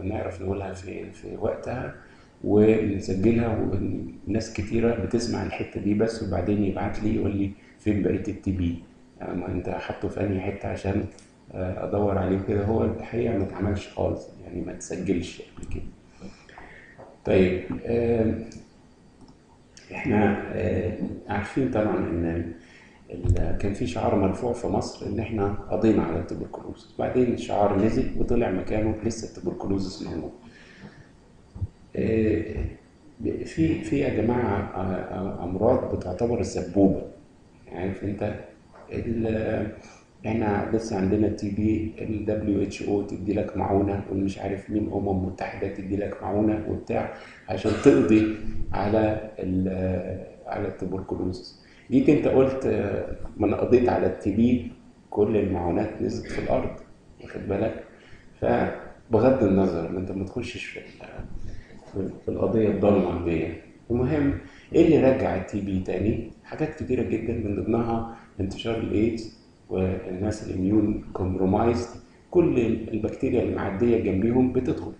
ونعرف نقولها في في وقتها ونسجلها وناس كتيره بتسمع الحته دي بس وبعدين يبعت لي يقول لي فين بقيه التي بي يعني ما انت حاطه في انهي حته عشان آه، ادور عليه كده هو الحقيقه ما اتعملش خالص يعني ما تسجلش قبل كده طيب آه، احنا آه، عارفين طبعا ان ال- كان في شعار مرفوع في مصر ان احنا قضينا على التبركلوز بعدين الشعار نزل وطلع مكانه لسه التبركلوز موجود آه، في في يا جماعه آه، آه، امراض بتعتبر السبوبه عارف انت ال- احنا لسه عندنا التي بي ال دبليو اتش او تدي لك معونه والمش عارف مين امم متحده تدي لك معونه وبتاع عشان تقضي على ال- على التبركلوز جيت انت قلت آه، ما انا قضيت على التي بي كل المعونات نزلت في الارض واخد بالك فبغض النظر ان انت ما تخشش في ال- في في القضيه الضلمه دي المهم ايه اللي رجع التي بي تاني حاجات كتيره جدا من ضمنها انتشار الايدز والناس الاميون كومبرومايزد كل البكتيريا اللي معديه جنبيهم بتدخل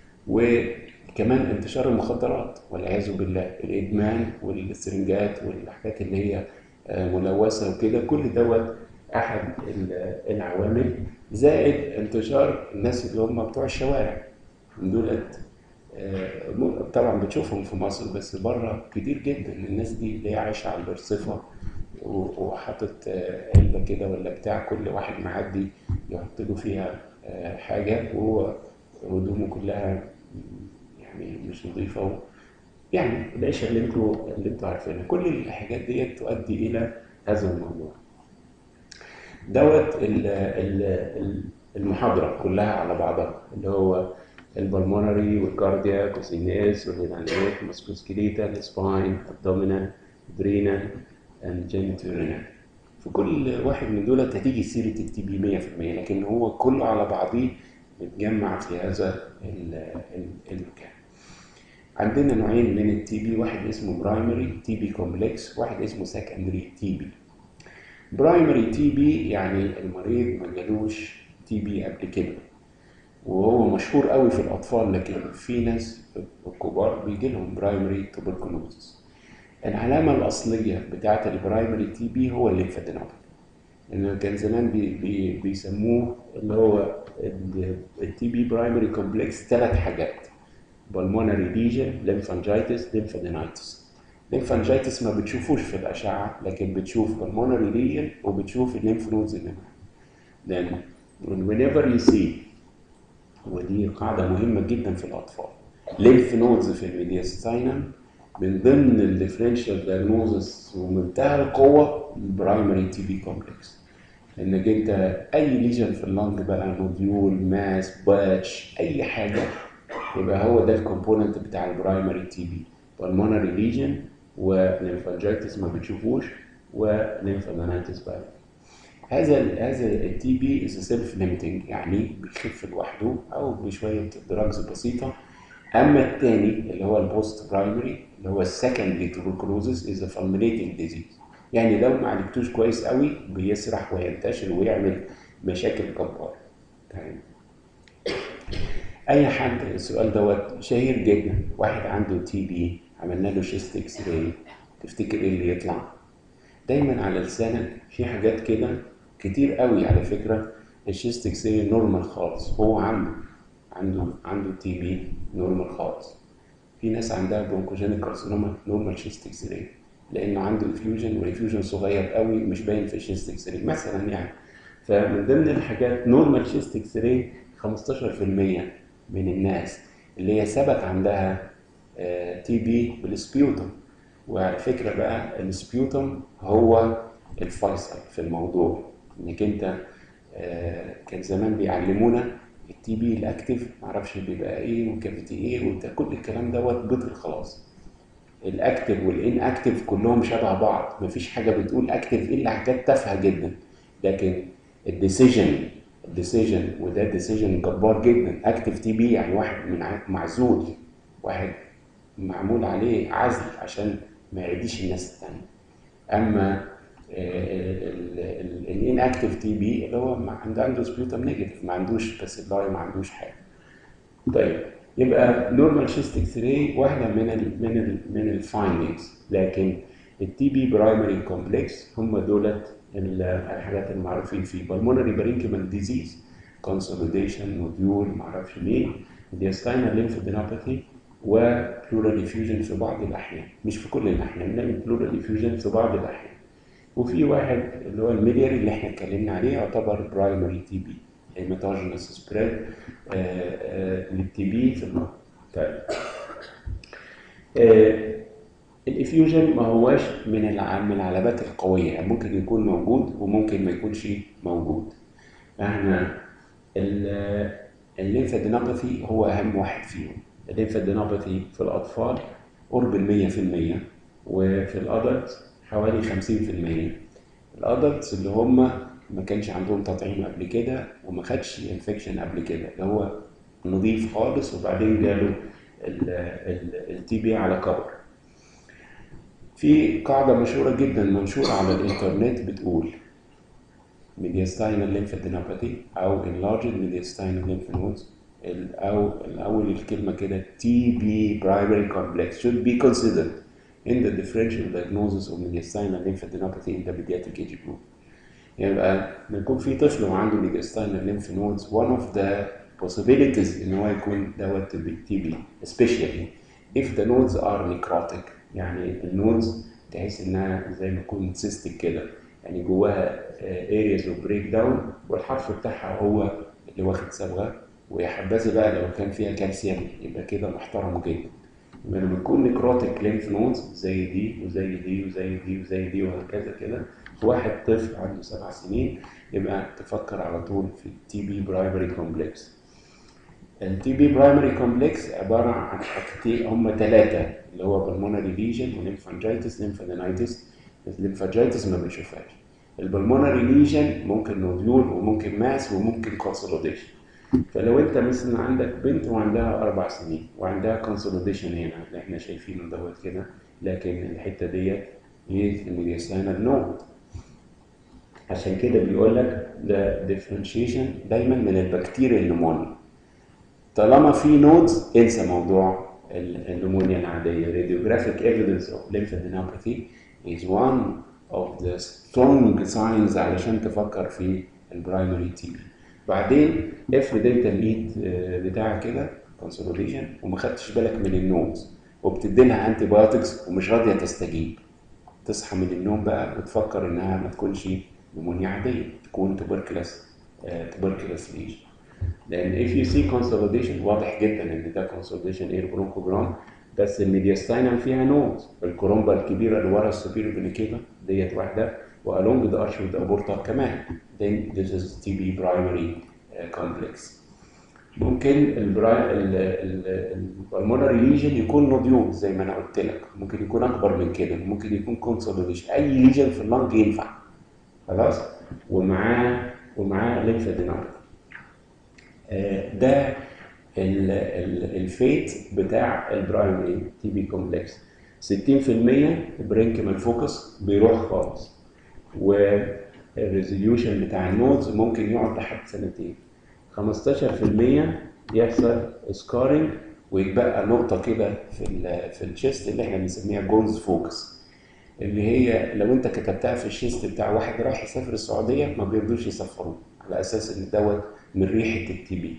وكمان انتشار المخدرات والعياذ بالله الادمان والسرنجات والحاجات اللي هي آه، ملوثه وكده كل دوت احد ال- العوامل زائد انتشار الناس اللي هم بتوع الشوارع دولت آه، م- طبعا بتشوفهم في مصر بس بره كتير جدا الناس دي اللي هي عايشه على الرصيفه و- وحاطط آه، علبه كده ولا بتاع كل واحد معدي يحط له فيها آه، حاجه وهو هدومه كلها يعني مش نظيفه و- يعني العيشه اللي انتوا اللي انتوا عارفينها كل الحاجات دي تؤدي الى هذا الموضوع دوت ال- ال- ال- المحاضرة كلها على بعضها اللي هو البلمونري والكاردياك والسينيس والهيدانيات والمسكوسكيليتا السباين الدومينال ادرينال الجينيتورينال في كل واحد من دول هتيجي سيرة التي بي 100% لكن هو كله على بعضيه متجمع في هذا ال- ال- المكان عندنا نوعين من التي بي واحد اسمه برايمري تي بي كومبلكس واحد اسمه سكندري تي بي برايمري تي بي يعني المريض ما جالوش تي بي قبل كده وهو مشهور قوي في الاطفال لكن في ناس الكبار بيجي لهم برايمري توبركلوزس العلامه الاصليه بتاعه البرايمري تي بي هو الليمفادينوباثي لأنه كان زمان بي بي بيسموه اللي هو التي بي برايمري كومبلكس ثلاث حاجات بالمونري ليجن ليمفانجيتس ليمفادينايتس ليمفانجيتس ما بتشوفوش في الأشعة لكن بتشوف بالمونري ليجن وبتشوف الليمف نودز اللي معاها then whenever you see ودي قاعدة مهمة جدا في الأطفال lymph nodes في الميدياستاينم من ضمن الديفرنشال diagnosis ومنتهى القوة البرايمري تي بي كومبلكس انك انت اي ليجن في اللنج بقى نوديول ماس باتش اي حاجة يبقى هو ده الكومبوننت بتاع البرايمري تي بي pulmonary ليجن وليمفانجيتس ما بتشوفوش وليمفادينايتس بقى هذا ال هذا التي بي از سيلف ليميتنج يعني بيخف لوحده او بشويه دراجز بسيطه اما الثاني اللي هو البوست برايمري اللي هو السكندري توبركلوزس از فالمينيتنج ديزيز يعني لو ما عالجتوش كويس قوي بيسرح وينتشر ويعمل مشاكل جباره تمام اي حد السؤال دوت شهير جدا واحد عنده تي بي عملنا له شيست اكس راي تفتكر ايه اللي يطلع دايما على لسانك في حاجات كده كتير قوي على فكره الشيست اكس راي نورمال خالص هو عنده عنده عنده تي بي نورمال خالص في ناس عندها برونكوجينيك كارسينوما نورمال شيست اكس راي لانه عنده انفيوجن والانفيوجن صغير قوي مش باين في الشيست اكس راي مثلا يعني فمن ضمن الحاجات نورمال شيست اكس راي 15% من الناس اللي هي ثبت عندها تي بي بالسبيوتم وعلى فكره بقى السبيوتم هو الفيصل في الموضوع انك انت آه، كان زمان بيعلمونا التي بي الاكتف معرفش بيبقى ايه وكافيتي ايه وبتاع كل الكلام دوت بطل خلاص الاكتف والان اكتف كلهم شبه بعض مفيش حاجه بتقول اكتف الا حاجات تافهه جدا لكن الديسيجن الديسيجن وده ديسيجن جبار جدا اكتف تي بي يعني واحد من ع- معزول واحد معمول عليه عزل عشان ما يعديش الناس التانية اما الان اكتف تي بي اللي هو ما عنده عنده سبيوتم نيجاتيف ما عندوش باسيلاي ما عندوش حاجه طيب يبقى نورمال شيست اكس راي واحده من ال من ال من الفايندنجز لكن التي بي برايمري كومبلكس هم دولت الحاجات المعروفين فيه بالمونري بارينكيمال ديزيز كونسوليديشن نوديول معرفش مين ديستاينال ليمفودينوباثي وبلورال افيوجن في بعض الاحيان مش في كل الاحيان لكن بلورال افيوجن في بعض الاحيان وفي واحد اللي هو الميلياري اللي احنا اتكلمنا عليه يعتبر برايمري تي بي هيماتوجينس سبريد للتي بي في المرض طيب آه الافيوجن ما هواش من من العلامات القويه يعني ممكن يكون موجود وممكن ما يكونش موجود احنا الليمفادينوباثي هو اهم واحد فيهم الليمفادينوباثي في الاطفال قرب ال 100% وفي الادلت حوالي 50% الادلتس اللي هم ما كانش عندهم تطعيم قبل كده وما خدش انفكشن قبل كده اللي هو نظيف خالص وبعدين جاله التي بي على كبر في قاعدة مشهورة جدا منشورة على الإنترنت بتقول mediastinal lymphadenopathy أو enlarged mediastinal lymph nodes أو الأول الكلمة كده TB primary complex should be considered in the differential diagnosis of mediastinal lymphadenopathy in the pediatric age group. يبقى لما يكون في طفل وعنده mediastinal lymph nodes one of the possibilities إن هو يكون دوت تي بي especially if the nodes are necrotic يعني النودز تحس انها زي ما تكون سيستك كده يعني جواها areas of break down والحرف بتاعها هو اللي واخد صبغه ويا حبذا بقى لو كان فيها كالسيوم يبقى كده محترم جدا يبقى لما يكون نيكروتيك لينف نودز زي دي وزي دي وزي دي وزي دي وهكذا كده واحد طفل عنده سبع سنين يبقى تفكر على طول في التي بي برايمري كومبلكس التي بي برايمري كومبلكس عباره عن حاجتين هم ثلاثه اللي هو بالمونري ليجن وليمفانجيتس ليمفادينايتس الليمفانجيتس ما بنشوفهاش البلمونري ليجن ممكن نوديول وممكن ماس وممكن كونسوليديشن فلو انت مثلا عندك بنت وعندها اربع سنين وعندها كونسوليديشن هنا اللي احنا شايفينه دوت كده لكن الحته ديت هي الميدياسينال نود عشان كده بيقول لك ده ديفرنشيشن دايما من البكتيريا النمونيا طالما في نودز انسى موضوع النمونيا العاديه radiographic evidence of lymphadenopathy is one of the strong signs علشان تفكر في البرايمري تي بي بعدين افرض انت الايد بتاعك كده كونسوليشن وما خدتش بالك من النودز وبتدي لها انتي بايوتكس ومش راضيه تستجيب تصحى من النوم بقى وتفكر انها ما تكونش نمونيا عاديه تكون تبركلس تبركلس ليجن لان if you see consolidation واضح جدا ان ده consolidation اير برونكوجرام بس الميدياستاينال فيها نود الكرومبا الكبيره اللي ورا السوبيريور فينيكيلا ديت واحده والونج ذا ارش وذ ابورتا كمان then this is TB primary uh, complex ممكن البلمونري ليجن يكون نوديول زي ما انا قلت لك ممكن يكون اكبر من كده ممكن يكون كونسوليديشن اي ليجن في اللنج ينفع خلاص ومعاه ومعاه ليمفادينوباثي ده الفيت بتاع البرايمري تي بي كومبلكس 60% البرينكيمال فوكس بيروح خالص والريزوليوشن بتاع النودز ممكن يقعد لحد سنتين 15% يحصل سكارينج ويتبقى نقطه كده في ال في الشيست اللي احنا بنسميها جونز فوكس اللي هي لو انت كتبتها في الشيست بتاع واحد رايح يسافر السعوديه ما بيرضوش يسفروه على اساس ان دوت من ريحه التي بي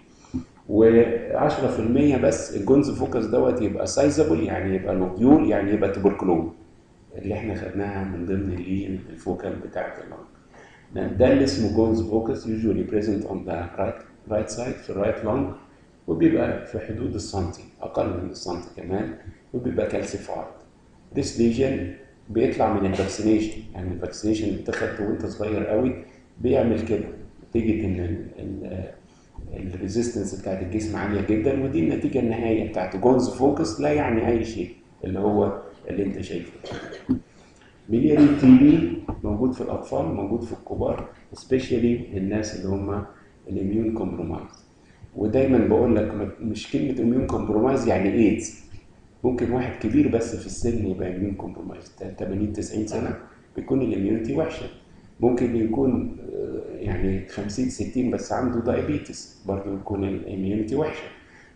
و10% بس الجونز فوكس دوت يبقى سايزابل يعني يبقى نوديول يعني يبقى تبركلوم اللي احنا خدناها من ضمن اللين الفوكال بتاعت اللنج ده اللي اسمه جونز فوكس usually present on the right right side في الرايت لونج وبيبقى في حدود السنتي اقل من السنتي كمان وبيبقى كالسيفايد this lesion بيطلع من الفاكسينيشن يعني الفاكسينيشن اللي اتخذته وانت صغير قوي بيعمل كده نتيجه ان الريزيستنس بتاعت الجسم عاليه جدا ودي النتيجه النهائيه بتاعت جونز فوكس لا يعني اي شيء اللي هو اللي انت شايفه ملياري تي بي موجود في الاطفال موجود في الكبار سبيشالي الناس اللي هم الاميون كومبرومايز ودايما بقول لك مش كلمه اميون كومبرومايز يعني ايدز ممكن واحد كبير بس في السن يبقى اميون كومبرومايز 80 90 سنه بيكون الاميونيتي وحشه ممكن يكون يعني 50 60 بس عنده دايابيتس برضه يكون الاميونيتي وحشه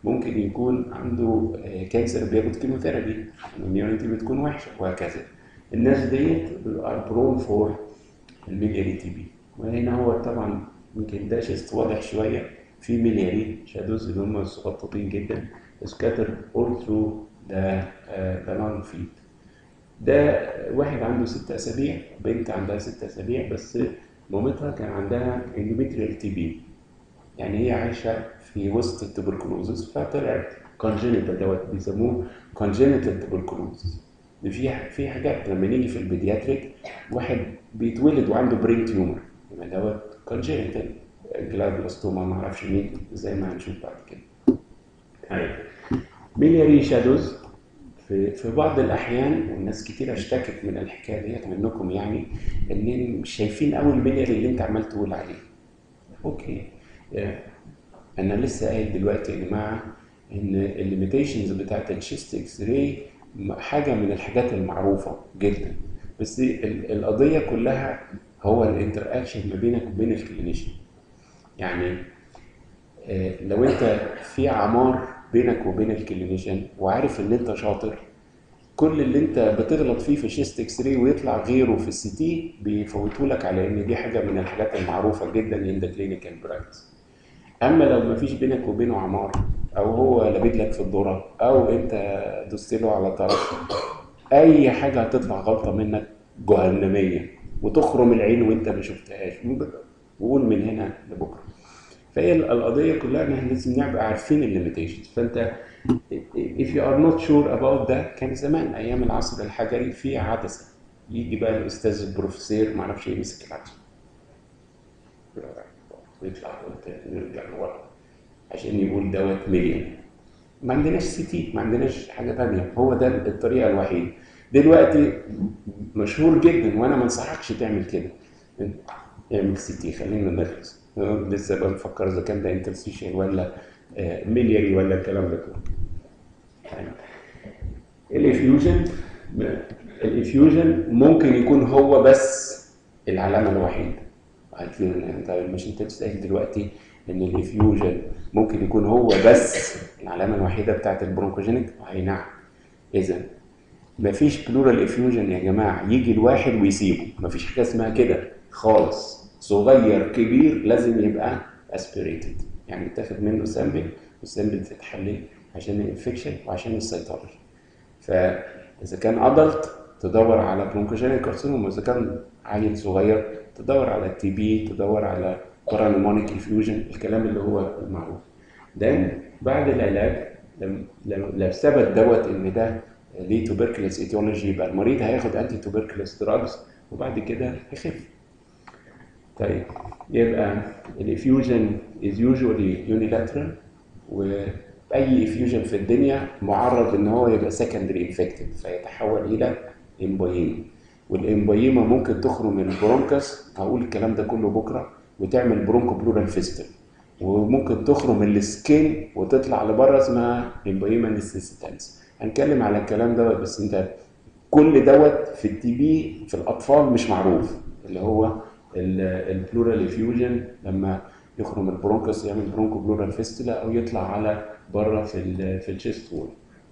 ممكن يكون عنده كانسر بياخد كيموثيرابي الاميونيتي بتكون وحشه وهكذا الناس ديت ار برون فور الميلياري تي بي وهنا هو طبعا يمكن ده شيست واضح شويه في ميلياري شادوز اللي هم صغططين جدا سكاتر اول ثرو ذا ذا لانج فيد ده واحد عنده ست اسابيع بنت عندها ست اسابيع بس مامتها كان عندها اندوميتريال تي بي يعني هي عايشه في وسط التبركلوزس فطلعت كونجينيتال دوت بيسموه كونجينيتال تبركلوزس في في حاجات لما نيجي في البيدياتريك واحد بيتولد وعنده برين تيومر يبقى دوت كونجينيتال جلابلاستوما ما اعرفش مين زي ما هنشوف بعد كده. طيب ميلياري شادوز في في بعض الاحيان والناس كتير اشتكت من الحكايه ديت منكم يعني ان مش شايفين قوي الميلياري اللي انت عمال تقول عليه. اوكي انا لسه قايل دلوقتي يا جماعه ان الليميتيشنز بتاعت الشيست اكس راي حاجه من الحاجات المعروفه جدا بس القضيه كلها هو الانتر اكشن ما بينك وبين الكلينيشن يعني لو انت في عمار بينك وبين الكلينيشن وعارف ان انت شاطر كل اللي انت بتغلط فيه في الشيست اكس راي ويطلع غيره في السي تي بيفوتوا لك على ان دي حاجه من الحاجات المعروفه جدا ان ذا كلينيكال براكتس اما لو ما فيش بينك وبينه عمار او هو لابد لك في الذره او انت دوست له على طرف اي حاجه هتطلع غلطه منك جهنميه وتخرم العين وانت ما شفتهاش وقول من هنا لبكره فهي القضيه كلها ان احنا لازم نبقى عارفين الليميتيشنز فانت if you are not sure about that كان زمان ايام العصر الحجري في عدسه يجي بقى الاستاذ البروفيسور ما اعرفش يمسك العدسه ويطلع نرجع لورا عشان يقول دوت مليون ما عندناش سي تي ما عندناش حاجه ثانيه هو ده الطريقه الوحيده دلوقتي مشهور جدا وانا ما انصحكش تعمل كده اعمل سي تي خلينا نخلص لسه بقى بفكر اذا كان ده انترسيشن ولا ملياري ولا الكلام ده كله الافيوجن الافيوجن ممكن يكون هو بس العلامه الوحيده انت مش انت بتسال دلوقتي ان الافيوجن ممكن يكون هو بس العلامه الوحيده بتاعت البرونكوجينيك اي نعم اذا مفيش بلورال افيوجن يا جماعه يجي الواحد ويسيبه مفيش حاجه اسمها كده خالص صغير كبير لازم يبقى اسبيريتد يعني تاخد منه سامبل والسامبل تتحلل عشان الانفكشن وعشان السيتولوجي فاذا كان ادلت تدور على برونكوجينيك كارسينوما اذا كان عيل صغير تدور على التي بي تدور على بارانومونيك انفيوجن الكلام اللي هو المعروف ده بعد العلاج لو ثبت دوت ان ده ليه توبركلس ايتيولوجي يبقى المريض هياخد انتي توبركلس دراجز وبعد كده هيخف طيب يبقى الافيوجن از يوجوالي يونيلاترال واي افيوجن في الدنيا معرض ان هو يبقى سكندري انفكتد فيتحول الى امبويما والامبويما ممكن تخرم البرونكس هقول الكلام ده كله بكره وتعمل برونكو بلورال فيستل وممكن تخرم السكين وتطلع لبره اسمها امبويما نيسيسيتانس هنتكلم على الكلام دوت بس انت كل دوت في التي بي في الاطفال مش معروف اللي هو البلورال افيوجن لما يخرم البرونكس يعمل برونكو بلورال فيستولا او يطلع على بره في ال في الشيست وول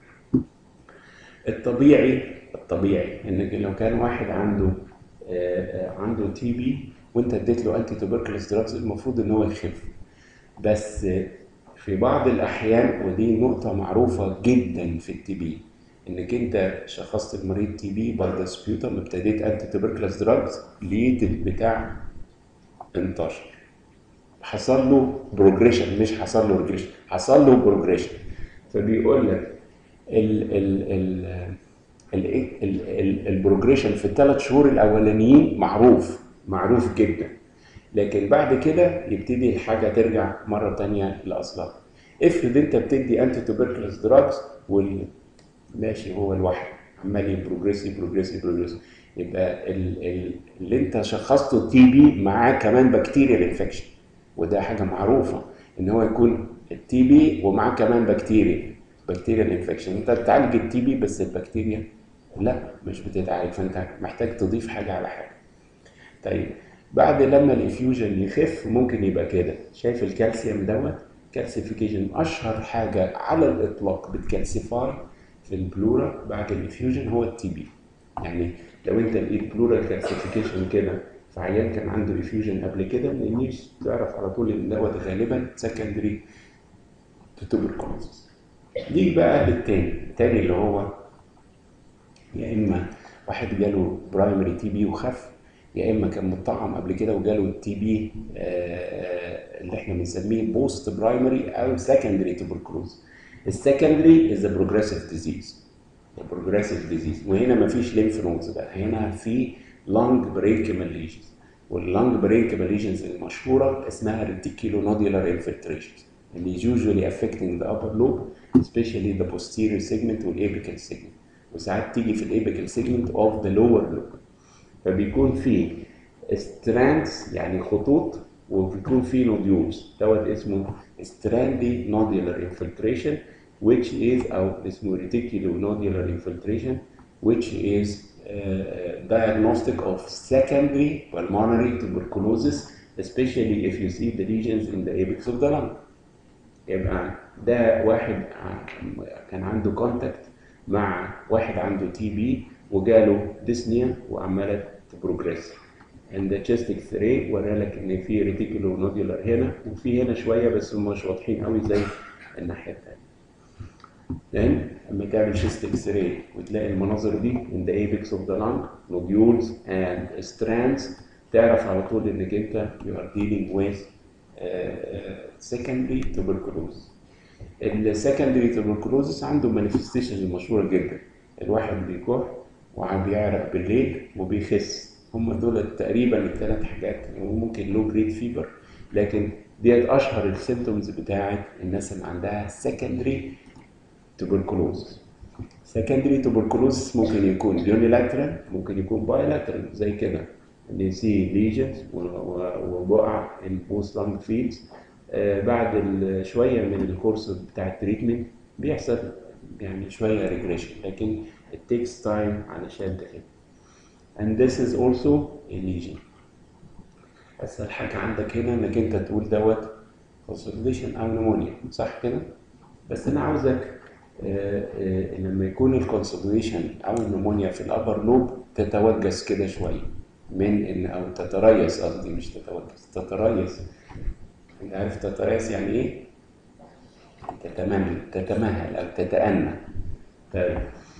الطبيعي الطبيعي انك لو كان واحد عنده عنده تي بي وانت اديت له انتي توبركلس دراجز المفروض ان هو يخف بس في بعض الاحيان ودي نقطه معروفه جدا في التي بي انك انت شخصت المريض تي بي باي ذا سبيوتم ابتديت انتي توبركلس دراجز لقيت البتاع انتشر حصل له بروجريشن مش حصل له ريجريشن حصل له بروجريشن فبيقول لك ال ال ال البروجريشن في الثلاث شهور الاولانيين معروف معروف جدا لكن بعد كده يبتدي الحاجه ترجع مره تانية لاصلها افرض انت بتدي انتي توبركلس دراجز وال ماشي هو لوحده عمال يبروجريس يبروجريس يبروجريس يبقى ال ال اللي انت شخصته تي بي معاه كمان بكتيريال انفكشن وده حاجه معروفه ان هو يكون التي بي ومعاه كمان بكتيريا بكتيريال انفكشن انت بتعالج التي بي بس البكتيريا لا مش بتتعالج فانت محتاج تضيف حاجه على حاجه طيب بعد لما الافيوجن يخف ممكن يبقى كده شايف الكالسيوم دوت كالسيفيكيشن اشهر حاجه على الاطلاق بتكالسيفاي في البلورا بعد الافيوجن هو التي بي يعني لو انت لقيت بلورال كالسيفيكيشن كده في عيان كان عنده افيوجن قبل كده ما يجيش تعرف على طول ان دوت غالبا سكندري توبركلوزس نيجي بقى للتاني التاني اللي هو يا اما واحد جاله برايمري تي بي وخف يا اما كان متطعم قبل كده وجاله التي بي اللي احنا بنسميه بوست برايمري او سكندري توبركلوز السكندري از بروجريسيف ديزيز بروجريسيف ديزيز وهنا مفيش ليمف نودز بقى هنا في لونج برينكيمال ليجنز واللونج برينكيمال ليجنز المشهوره اسمها reticulonodular infiltrations اللي usually affecting the upper lobe especially the posterior segment والاpical segment وساعات تيجي في الابيكال segment of the lower lobe فبيكون في strands يعني خطوط وبيكون في نوديولز دوت اسمه strandy nodular infiltration which is او اسمه reticulonodular infiltration which is uh, diagnostic of secondary pulmonary tuberculosis especially if you see the lesions in the apex of the lung يبقى ده واحد كان عنده كونتاكت مع واحد عنده تي بي وجاله ديسنيا وعماله تبروجريس عند تشيست اكس راي ورا لك ان في ريتيكولو نودولار هنا وفي هنا شويه بس هم مش واضحين قوي زي الناحيه الثانيه لان لما تعمل شيست اكس راي وتلاقي المناظر دي in the apex of the lung nodules and strands تعرف على طول انك انت you are dealing with uh, uh, secondary tuberculosis السكندري tuberculosis عنده مانيفستيشن مشهوره جدا الواحد بيكح وبيعرق بالليل وبيخس هم دول تقريبا الثلاث حاجات وممكن لو جريد فيبر لكن ديت اشهر السيمتومز بتاعت الناس اللي عندها سكندري tuberculosis سكندري tuberculosis ممكن يكون يونيلاترال ممكن يكون بايلاترال زي كده اللي سي ليجنز وبقع البوست لانج فيلز بعد شويه من الكورس بتاع التريتمنت بيحصل يعني شويه ريجريشن لكن it takes time علشان تخف and this is also a lesion اسهل حاجه عندك هنا انك انت تقول دوت consolidation او نمونيا صح كده بس انا عاوزك آآ آآ لما يكون الكونسوليشن او النمونيا في الابر لوب تتوجس كده شويه من ان او تتريث قصدي مش تتوجس تتريث انت عارف تتريث يعني ايه؟ تتمهل تتمهل او تتأنى طيب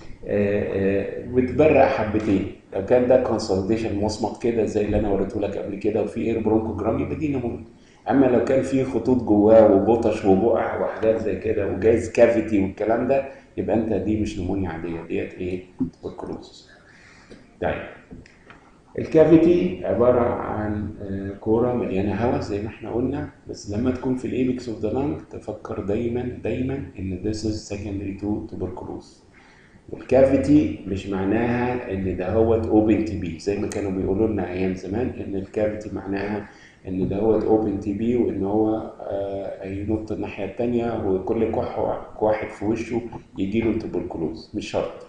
وتبرق حبتين لو كان ده كونسوليديشن مصمت كده زي اللي انا وريته لك قبل كده وفي اير برونكوجرام يبقى دي نمونيا اما لو كان في خطوط جواه وبطش وبقع وحاجات زي كده وجايز كافيتي والكلام ده يبقى انت دي مش نمونيا عاديه ديت ايه تبركلوزس طيب الكافيتي عباره عن كوره مليانه هواء زي ما احنا قلنا بس لما تكون في الايبكس اوف ذا لانج تفكر دايما دايما ان this is secondary to tuberculosis والكافيتي مش معناها ان ده هو اوبن تي بي زي ما كانوا بيقولوا لنا ايام زمان ان الكافيتي معناها ان ده هو اوبن تي بي وان هو آه ينط الناحيه الثانيه وكل كح واحد في وشه يجي له تبركلوز مش شرط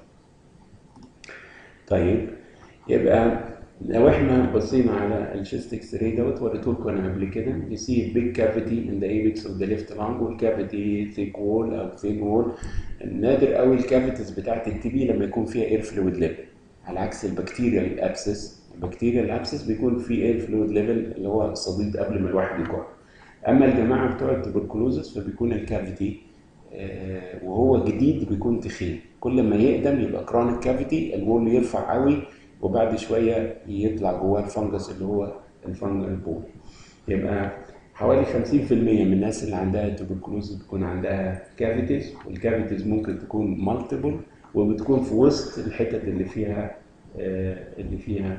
طيب يبقى لو احنا بصينا على الشيست اكس راي دوت وريته لكم انا قبل كده you see a big cavity in the apex of the left lung والكافيتي thick wall او thin wall نادر قوي الكافيتيز بتاعت التي بي لما يكون فيها اير فلويد ليفل على عكس البكتيريال ابسس البكتيريال ابسس بيكون في اير فلويد ليفل اللي هو صديد قبل ما الواحد يكح اما الجماعه بتوع التبركلوزس فبيكون الكافيتي آه وهو جديد بيكون تخين كل ما يقدم يبقى كرونيك كافيتي الوول يرفع قوي وبعد شويه يطلع جواه الفنجس اللي هو الفنجل بول يبقى حوالي 50% من الناس اللي عندها تبركلوز بتكون عندها كافيتيز والكافيتيز ممكن تكون مالتيبل وبتكون في وسط الحتت اللي فيها آه اللي فيها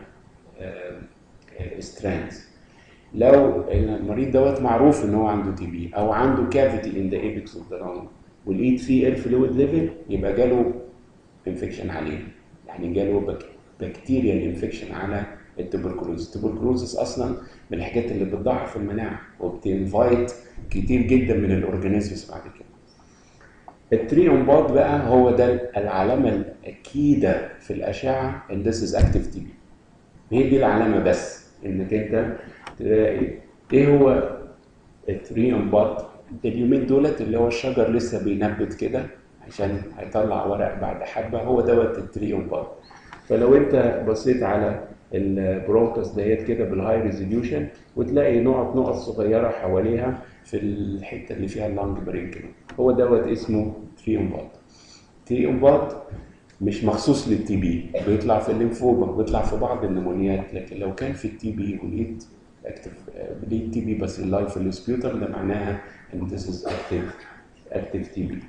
ستراندز لو المريض دوت معروف ان هو عنده تي بي او عنده كافيتي ان ذا ايبكس اوف ذا لانج ولقيت فيه اير فلويد ليفل يبقى جاله انفكشن عليه يعني جاله بكتيريال انفكشن على التبركلوز التبركلوزس اصلا من الحاجات اللي بتضعف المناعه وبتنفايت كتير جدا من الاورجانيزمز بعد كده التري امباد بقى هو ده العلامه الاكيده في الاشعه ان ذس از اكتيف تي بي هي دي العلامه بس انك انت تلاقي ايه هو التري امباد اليومين دولت اللي هو الشجر لسه بينبت كده عشان هيطلع ورق بعد حبه هو دوت التريون بار فلو انت بصيت على البرونكس ديت كده بالهاي ريزوليوشن وتلاقي نقط نقط صغيره حواليها في الحته اللي فيها اللانج برينكل هو دوت اسمه تريون بار تريون بار مش مخصوص للتي بي بيطلع في الليمفوما بيطلع في بعض النمونيات لكن لو كان في التي بي ولقيت اكتف لقيت تي بي بس اللايف في السبيوتر ده معناها ان this is active active تي بي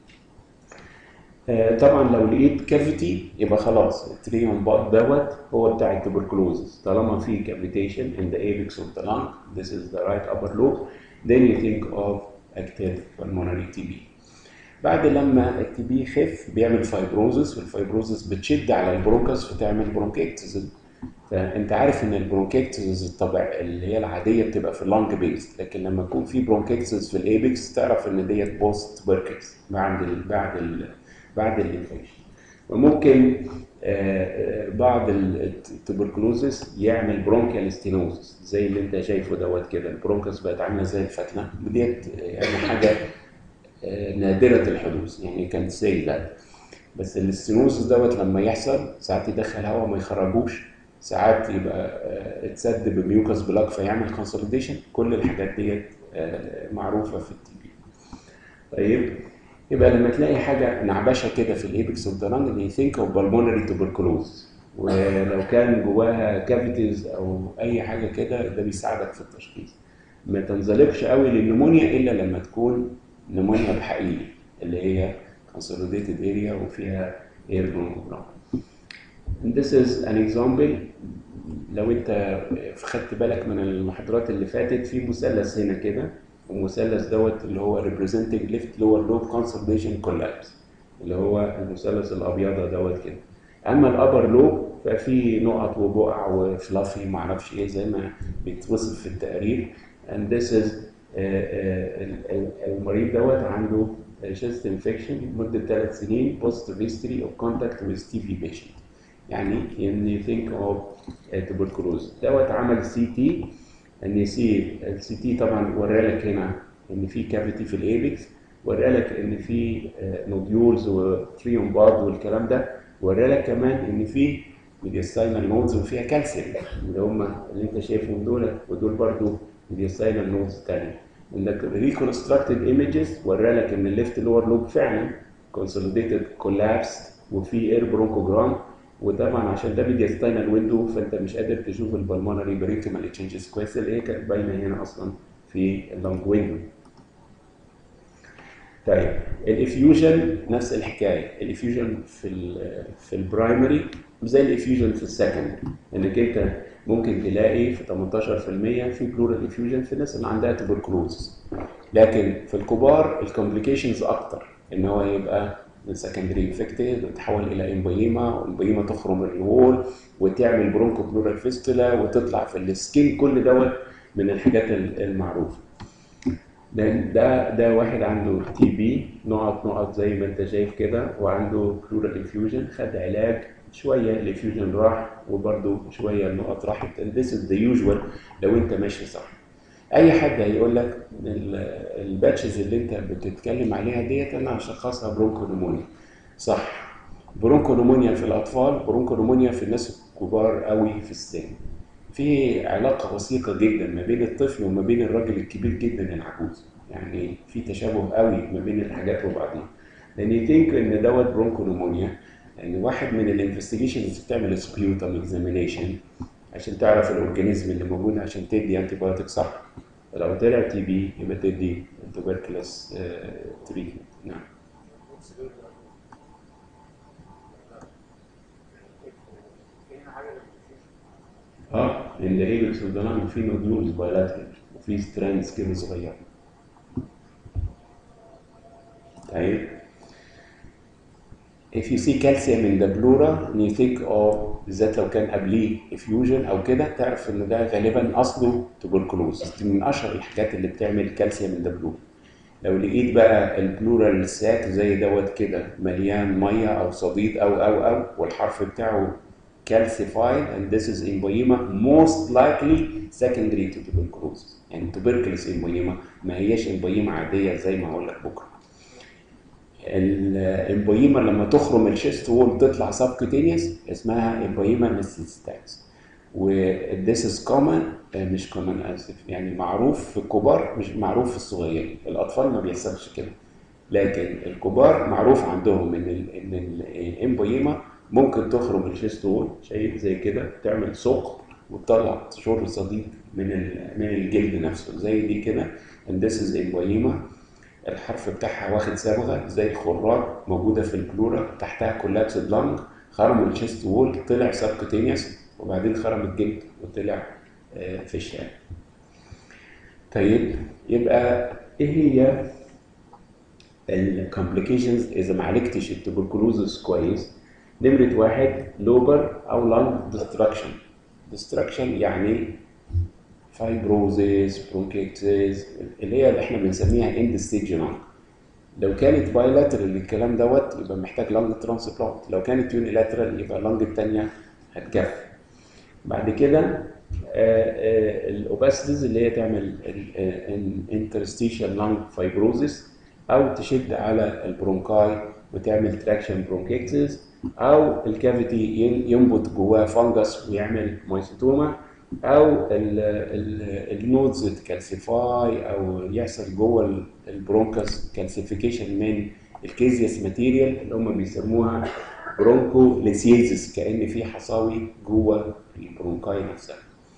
طبعا لو لقيت كافيتي يبقى خلاص التريون بار دوت هو بتاع التبركلوزس طالما في كافيتيشن in the apex of the lung this is the right upper lobe then you think of active pulmonary TB بعد لما التي بي يخف بيعمل فايبروزس والفايبروزس بتشد على البرونكس فتعمل برونكيكتس فانت عارف ان البرونكيكتس الطبع اللي هي العاديه بتبقى في اللانج بيز لكن لما يكون في برونكيكتس في الايبكس تعرف ان ديت بوست بيرككس بعد ال بعد ال بعد الانفكشن وممكن بعض التبركلوزس يعمل برونكيال ستينوزس زي اللي انت شايفه دوت كده البرونكس بقت عامله زي الفتله ديت يعني حاجه نادرة الحدوث يعني كان سي ذات بس الاستينوزس دوت لما يحصل ساعات يدخل هواء ما يخرجوش ساعات يبقى اتسد بميوكس بلاك فيعمل كونسوليديشن كل الحاجات ديت معروفة في التي بي طيب يبقى لما تلاقي حاجة نعبشة كده في الايبكس اوف ذا لانج دي ثينك اوف بالمونري توبركلوز ولو كان جواها كافيتيز او اي حاجة كده ده بيساعدك في التشخيص ما تنزلقش قوي للنمونيا الا لما تكون نمونيا بحقيقي اللي هي consolidated area وفيها air bronchogram. And this is an example لو انت خدت بالك من المحاضرات اللي فاتت في مثلث هنا كده المثلث دوت اللي هو representing left lower lobe consolidation collapse اللي هو المثلث الابيض دوت كده اما الابر لوب ففي نقط وبقع وفلافي معرفش ايه زي ما بيتوصف في التقرير and this is المريض دوت عنده chest infection لمدة ثلاث سنين positive history of contact with TB patient يعني ان think of tuberculosis دوت عمل سي تي ان سي السي تي طبعا ورالك هنا ان في كافيتي في الايبكس ورالك ان في نوديولز وتريوم بارد والكلام ده ورالك كمان ان في ميديستاينال نودز وفيها كالسيوم اللي هم اللي انت شايفهم دول ودول برضو ميديستاينال نودز تانية انك ريكونستراكتد ايمجز ورالك ان الليفت لور لوب فعلا كونسوليديتد كولابس وفي اير برونكوجرام وطبعا عشان ده ميديستاينال ويندو فانت مش قادر تشوف البلمونري برينكمال تشينجز كويس اللي هي كانت باينه هنا اصلا في اللونج ويندو طيب الافيوجن نفس الحكايه الافيوجن في ال في البرايمري زي الافيوجن في السكند انك انت ممكن تلاقي في 18% في بلورال افيوجن في الناس اللي عندها تبركلوز لكن في الكبار الكومبليكيشنز اكتر ان هو يبقى سكندري انفكتد وتحول الى امبيما وامبيما تخرم الوول وتعمل برونكو بلورال فيستولا وتطلع في السكين كل دوت من الحاجات المعروفه ده ده ده واحد عنده تي بي نقط نقط زي ما انت شايف كده وعنده بلورال انفيوجن خد علاج شويه الانفيوجن راح وبرده شويه النقط راحت and this is the usual لو انت ماشي صح اي حد هيقول لك الباتشز اللي انت بتتكلم عليها ديت انا هشخصها برونكونيمونيا صح برونكونيمونيا في الاطفال برونكونيمونيا في الناس الكبار قوي في السن في علاقه وثيقه جدا ما بين الطفل وما بين الراجل الكبير جدا العجوز يعني في تشابه قوي ما بين الحاجات وبعضها لان يتنك ان دوت برونكونيمونيا يعني واحد من الانفستيجيشنز بتعمل سبيوتم اكزامينيشن عشان تعرف الاورجانيزم اللي موجود عشان تدي انتي بايوتيك صح لو طلع تي بي يبقى تدي توبركلوس تريتمنت نعم اه ان الايبكس والدنام في نودولز بايلاترال وفي ستراندز كده صغيره طيب if you see calcium in the pleura and you think of بالذات لو كان قبليه effusion او كده تعرف ان ده غالبا اصله تبركلوز دي من اشهر الحاجات اللي بتعمل كالسيوم in the pleura لو لقيت بقى البلورال ساك زي دوت كده مليان ميه او صديد او او او والحرف بتاعه calcified and this is emboyema most likely secondary to tuberculosis يعني tuberculosis emboyema ما هياش emboyema عاديه زي ما هقول لك بكره الامبويما لما تخرم الشيست وول تطلع سبكوتينيوس اسمها امبويما ميستيستاكس و this is common آه، مش common اسف يعني معروف في الكبار مش معروف في الصغيرين الاطفال ما بيحصلش كده لكن الكبار معروف عندهم ان ال ان الامبويما ممكن تخرم الشيست وول شايف زي كده تعمل ثقب وتطلع شر صديد من ال- من الجلد نفسه زي دي كده and this is امبويما الحرف بتاعها واخد صبغه زي الخراج موجوده في البلورا تحتها كولابسد لانج خرم الشيست وول طلع سبكوتينيوس وبعدين خرم الجلد وطلع آه، في الشارع. طيب يبقى ايه هي الكومبليكيشنز اذا ما عالجتش التوبركلوزس كويس نمرة واحد لوبر او لانج ديستراكشن ديستراكشن يعني فايبروزيس برونكيتس اللي هي اللي احنا بنسميها اند ستيج لانج لو كانت بايلاترال الكلام دوت يبقى محتاج لانج ترانسبلانت لو كانت يونيلاترال يبقى اللانج الثانيه هتكفي بعد كده الاوباسيتيز اللي هي تعمل انترستيشال لانج فايبروزيس او تشد على البرونكاي وتعمل تراكشن برونكيتس او الكافيتي ينبت جواه فانجس ويعمل مايسيتوما او النودز تكالسيفاي او يحصل جوه البرونكس كالسيفيكيشن من الكيزياس ماتيريال اللي هم بيسموها برونكو ليسيزس كان في حصاوي جوه البرونكاي نفسها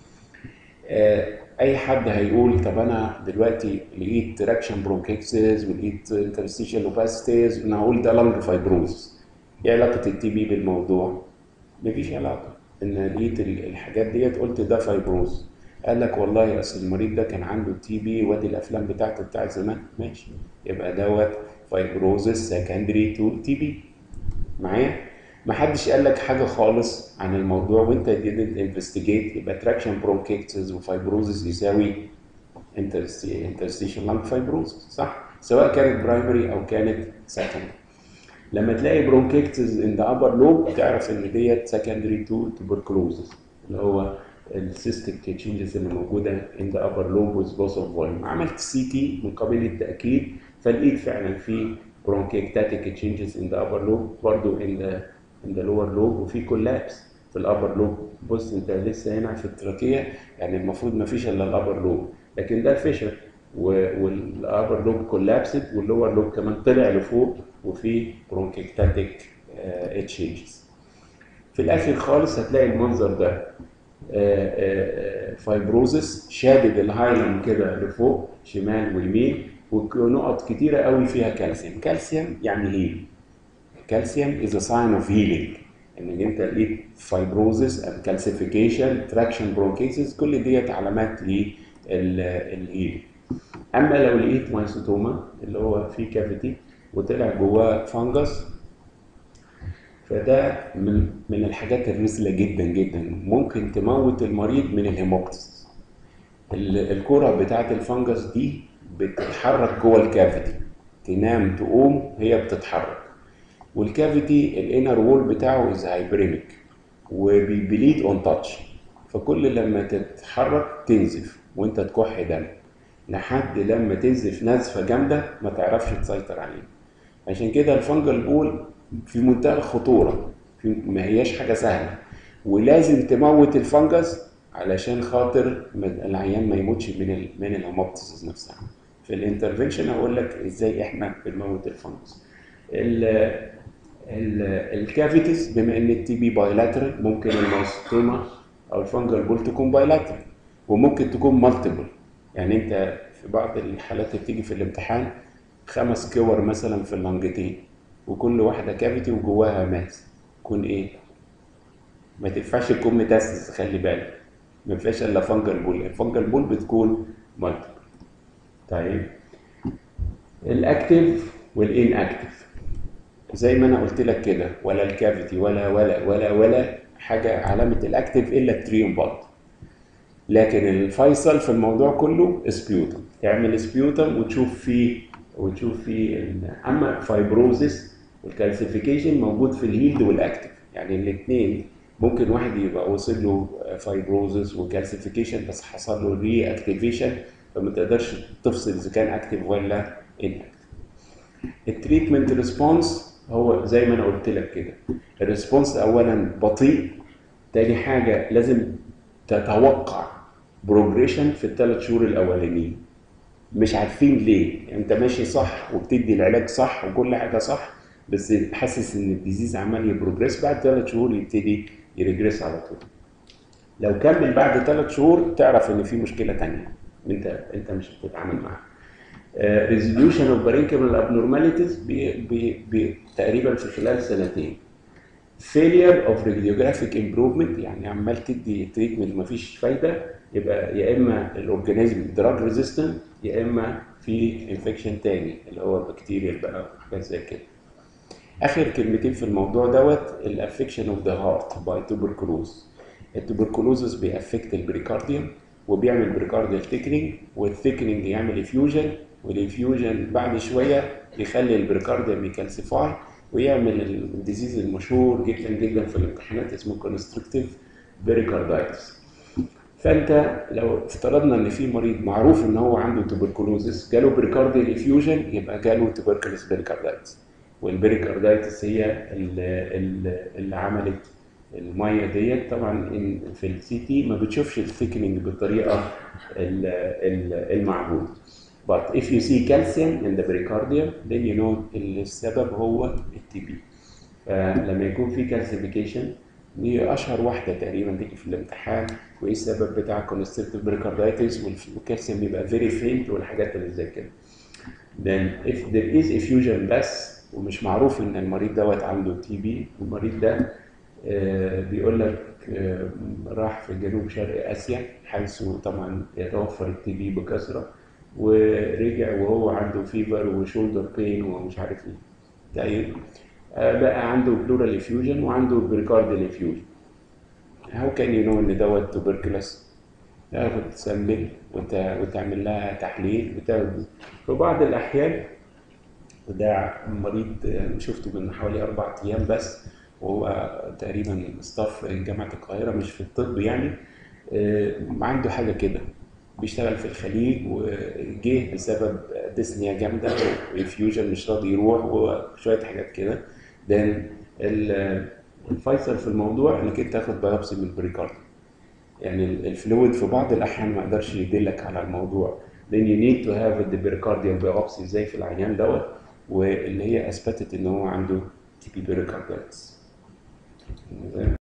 آه، اي حد هيقول طب انا دلوقتي لقيت تراكشن برونكيكسز ولقيت انترستيشال اوباسيتيز انا هقول ده لانج فايبروز ايه علاقه التي بي بالموضوع مفيش علاقه ان لقيت ال- الحاجات ديت قلت ده فايبروز قال لك والله اصل المريض ده كان عنده تي بي وادي الافلام بتاعته بتاعت زمان ماشي يبقى دوت فايبروزس سكندري تو تي بي معايا ما حدش قال لك حاجه خالص عن الموضوع وانت didn't investigate يبقى traction bronchitis وفايبروزس يساوي interstitial lung fibrosis صح سواء كانت برايمري او كانت secondary لما تلاقي برونكيكتس ان ذا ابر لوب تعرف ان ديت سكندري تو tuberculosis اللي هو السيستيك تشينجز اللي موجوده ان ذا ابر لوب وذ لوس اوف فوليوم عملت سي تي من قبيل التاكيد فلقيت فعلا في برونكيكتاتيك تشينجز ان ذا ابر لوب برضه ان ذا ان ذا لور لوب وفي كولابس في الابر لوب بص انت لسه هنا في التراكيه يعني المفروض ما فيش الا الابر لوب لكن ده الفيشر والابر لوب كولابسد واللور لوب كمان طلع لفوق وفي برونكيكتاتيك تشينجز في الاخر خالص هتلاقي المنظر ده فايبروزس شادد الهايلم كده لفوق شمال ويمين ونقط كتيره قوي فيها كالسيوم كالسيوم يعني هيل كالسيوم is a sign of healing ان انت لقيت فايبروزس او كالسيفيكيشن تراكشن برونكيسيس كل ديت علامات للهيلينج اما لو لقيت مايسوتوما اللي هو فيه كافيتي وطلع جواه فانجس فده من من الحاجات الرسلة جدا جدا ممكن تموت المريض من الهيموكتس ال- الكرة بتاعت الفانجس دي بتتحرك جوه الكافيتي تنام تقوم هي بتتحرك والكافيتي الانر وول بتاعه از هايبريميك وبيبليد اون تاتش فكل لما تتحرك تنزف وانت تكح دم لحد لما تنزف نزفه جامده ما تعرفش تسيطر عليه عشان كده الفنجل بول في منتهى الخطوره في ما هياش حاجه سهله ولازم تموت الفنجس علشان خاطر ما- العيان ما يموتش من ال من الهيموبتسيس نفسها في الانترفنشن هقول لك ازاي احنا بنموت الفنجس ال- ال- الكافيتيز بما ان التي بي بايلاترال ممكن الماستوما او الفنجل بول تكون بايلاترال وممكن تكون مالتيبل يعني انت في بعض الحالات اللي بتيجي في الامتحان خمس كور مثلا في اللنجتين وكل واحده كافيتي وجواها ماس تكون ايه ما تنفعش تكون ميتاستس خلي بالك ما فيهاش الا فنجل بول الفنجل بول بتكون مالتيبل طيب الاكتف والان اكتف زي ما انا قلت لك كده ولا الكافيتي ولا ولا ولا ولا حاجه علامه الاكتف الا التريوم بلد لكن الفيصل في الموضوع كله سبيوتم تعمل سبيوتم وتشوف فيه وتشوف فيه ال- اما فايبروزيس والكالسيفيكيشن موجود في الهيلد والاكتف يعني الاثنين ممكن واحد يبقى وصل له فايبروزس وكالسيفيكيشن بس حصل له ري اكتيفيشن فما تقدرش تفصل اذا كان اكتيف ولا انكتيف التريتمنت ريسبونس هو زي ما انا قلت لك كده الريسبونس اولا بطيء تاني حاجه لازم تتوقع بروجريشن في الثلاث شهور الاولانيين مش عارفين ليه يعني انت ماشي صح وبتدي العلاج صح وكل حاجه صح بس حاسس ان الديزيز عمال يبروجريس بعد ثلاث شهور يبتدي يريجريس على طول لو كمل بعد ثلاث شهور تعرف ان في مشكله تانية انت انت مش بتتعامل معاها ريزوليوشن اوف بارينكيبل ابنورماليتيز تقريبا في خلال سنتين failure of radiographic improvement يعني عمال تدي تريتمنت مفيش فايده يبقى يا اما الاورجانيزم دراج ريزيستنت يا اما في انفكشن تاني اللي هو البكتيريا بقى حاجات زي كده اخر كلمتين في الموضوع دوت الافكشن اوف ذا هارت باي توبركلوز التوبركلوزس بيأفكت البريكارديوم وبيعمل بريكارديال تيكنينج والثيكنينج يعمل افيوجن والانفيوجن بعد شويه يخلي البريكارديوم يكالسيفاي ويعمل الديزيز المشهور جدا جدا في الامتحانات اسمه كونستركتيف بيريكاردايتس فانت لو افترضنا ان في مريض معروف ان هو عنده توبركلوزس جاله بريكارديال افيوجن يبقى جاله توبركلوس بيريكاردايتس والبيريكاردايتس هي اللي, اللي عملت الميه ديت طبعا في السي تي ما بتشوفش الثيكنينج بالطريقه المعهوده But if you see calcium in the pericardium then you know السبب هو التي بي فلما يكون في calcification دي اشهر واحده تقريبا تيجي في الامتحان وايه السبب بتاع constrictive pericarditis والكالسيوم بيبقى very faint والحاجات اللي زي كده. Then if there is effusion بس ومش معروف ان المريض دوت عنده تي بي المريض ده آه بيقول لك آه راح في جنوب شرق اسيا حيث طبعا يتوفر التي بي بكثره ورجع وهو عنده فيفر وشولدر بين ومش عارف ايه طيب بقى عنده بلورال افيوجن وعنده بريكارديال افيوجن هاو كان يو نو ان دوت توبركلس تاخد تسمل وتعمل لها تحليل بتاخد في بعض الاحيان وده مريض شفته من حوالي اربع ايام بس وهو تقريبا ستاف جامعه القاهره مش في الطب يعني عنده حاجه كده بيشتغل في الخليج وجه بسبب ديسنيا جامده وانفيوجن مش راضي يروح وشويه حاجات كده then الفيصل في الموضوع انك انت تاخد بايوبسي من البريكارد يعني الفلويد في بعض الاحيان ما يقدرش يدلك على الموضوع then you need to have the pericardial biopsy زي في العيان دوت واللي هي اثبتت ان هو عنده تي بي بيريكاردايتس